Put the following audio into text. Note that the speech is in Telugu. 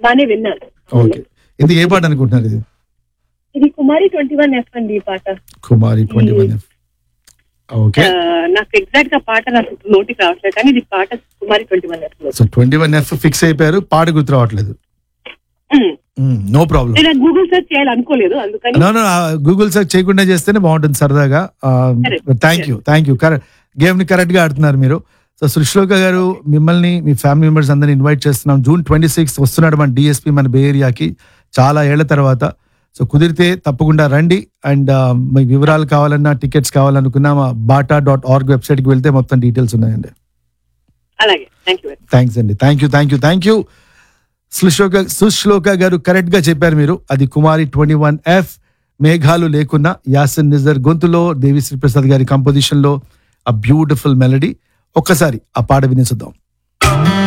బానే విన్నాను ఓకే ఇది ఏ పాట అనుకుంటున్నారు ఇది ఇది కుమారి ట్వంటీ వన్ ఎఫ్ అండి ఈ పాట Kumari twenty one F okay ఆ, నాకు ఎగ్జాక్ట్ గా పాట నాకు నోటికి రావట్లేదు కానీ ఇది పాట కుమారి ట్వంటీ వన్ ఎఫ్ లో so twenty one F fix అయిపోయారు పాట గుర్తు రావట్లేదు నో ప్రాబ్లం నేను గూగుల్ సెర్చ్ చేయాలనుకోలేదు అందుకని నో నో గూగుల్ సెర్చ్ చేయకుండా చేస్తేనే బాగుంటుంది సరదాగా Correct. Thank you thank you correct game ని కరెక్ట్ గా ఆడుతున్నారు మీరు సో సృష్లోక గారు మిమ్మల్ని మీ ఫ్యామిలీ మెంబర్స్ అందరిని ఇన్వైట్ చేస్తున్నాం జూన్ ట్వంటీ సిక్స్ వస్తున్నాడు మన డిఎస్పీ మన బే ఏరియాకి చాలా ఏళ్ల తర్వాత సో కుదిరితే తప్పకుండా రండి అండ్ మీ వివరాలు కావాలన్నా టికెట్స్ కావాలనుకున్నా మా బాటా డాట్ ఆర్గ్ వెబ్సైట్కి వెళ్తే మొత్తం డీటెయిల్స్ ఉన్నాయండి అలాగే థ్యాంక్ యూ థ్యాంక్స్ అండి thank you thank you thank you Sushloka Sushloka గారు కరెక్ట్ గా చెప్పారు మీరు అది కుమారి ట్వంటీ వన్ ఎఫ్ మేఘాలు లేకున్నా యాసిన్ నిజర్ గొంతులో దేవిశ్రీ ప్రసాద్ గారి కంపోజిషన్ లో ఆ బ్యూటిఫుల్ మెలడీ ఒక్కసారి ఆ పాట వినేసిద్దాం